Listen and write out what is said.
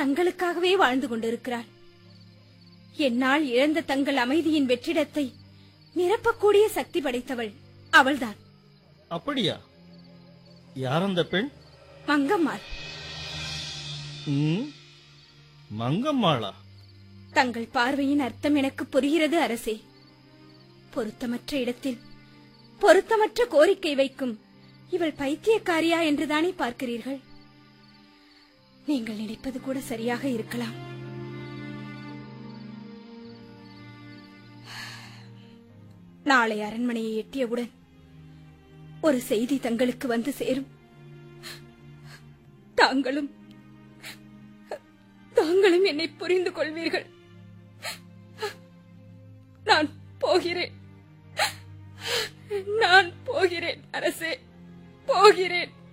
தங்களுக்காகவே வாழ்ந்து கொண்டிருக்கிறாள் என்னால் இழந்த தங்கள் அமைதியின் வெற்றிடத்தை நிரப்பக்கூடிய சக்தி படைத்தவள் அவள்தான் அப்படியா யார் அந்த பெண் மங்கம்மாள் ம், மங்கம்மாளா தங்கள் பார்வையின் அர்த்தம் எனக்கு புரிகிறது அரசே பொருத்தமற்ற இடத்தில் பொருத்தமற்ற கோரிக்கை வைக்கும் இவள் பைத்தியக்காரியா என்றுதானே பார்க்கிறீர்கள் நீங்கள் நினைப்பது கூட சரியாக இருக்கலாம் நாளை அரண்மனையை எட்டியவுடன் ஒரு செய்தி தங்களுக்கு வந்து சேரும் தாங்களும் தாங்களும் என்னை புரிந்து கொள்வீர்கள் நான் போகிறேன் நான் போகிறேன் அரசே போகிறேன்